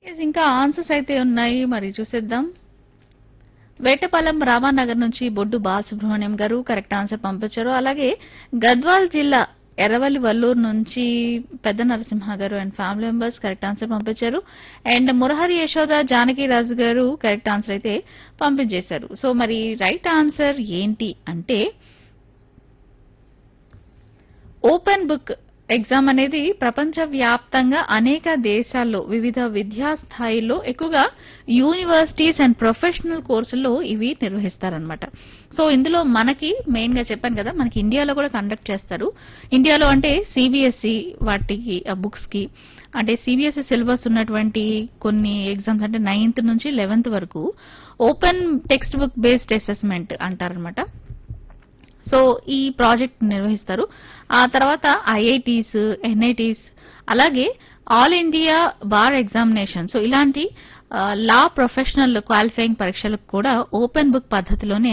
ఇంకా ఆన్సర్స్ అయితే ఉన్నాయి మరి చూసేద్దాం వేటపాలెం రామానగర్ నుంచి బొడ్డు బాలసుబ్రహ్మణ్యం గారు కరెక్ట్ ఆన్సర్ పంపించారు అలాగే గద్వాల్ జిల్లా ఎర్రవల్లి వల్లూరు నుంచి పెద్ద Narasimha garu and family members correct answer పంపించారు and Murahari Yashoda Janaki Raju garu correct answer అయితే పంపించేశారు సో మరి రైట్ ఆన్సర్ ఏంటి అంటే ఓపెన్ బుక్ ఎగ్జామ్ అనేది ప్రపంచ వ్యాప్తంగా అనేక దేశాల్లో వివిధ విద్యా స్థాయిల్లో ఎక్కువగా యూనివర్సిటీస్ అండ్ ప్రొఫెషనల్ కోర్సుల్లో ఇవి నిర్వహిస్తారనమాట సో ఇందులో మనకి మెయిన్ గా చెప్పాను కదా మనకి ఇండియాలో కూడా కండక్ట్ చేస్తారు ఇండియాలో అంటే సిబిఎస్ఈ వాటికి బుక్స్ కి అంటే సిబిఎస్ఈ సిలబస్ ఉన్నటువంటి కొన్ని ఎగ్జామ్స్ అంటే నైన్త్ నుంచి లెవెన్త్ వరకు open text book based assessment అంటారనమాట సో ఈ ప్రాజెక్ట్ నిర్వహిస్తారు ఆ తర్వాత ఐఐటీస్ ఎన్ఐటీస్ అలాగే all India bar examination so ఇలాంటి లా ప్రొఫెషనల్ క్వాలిఫైయింగ్ పరీక్షలకు కూడా ఓపెన్ బుక్ పద్ధతిలోనే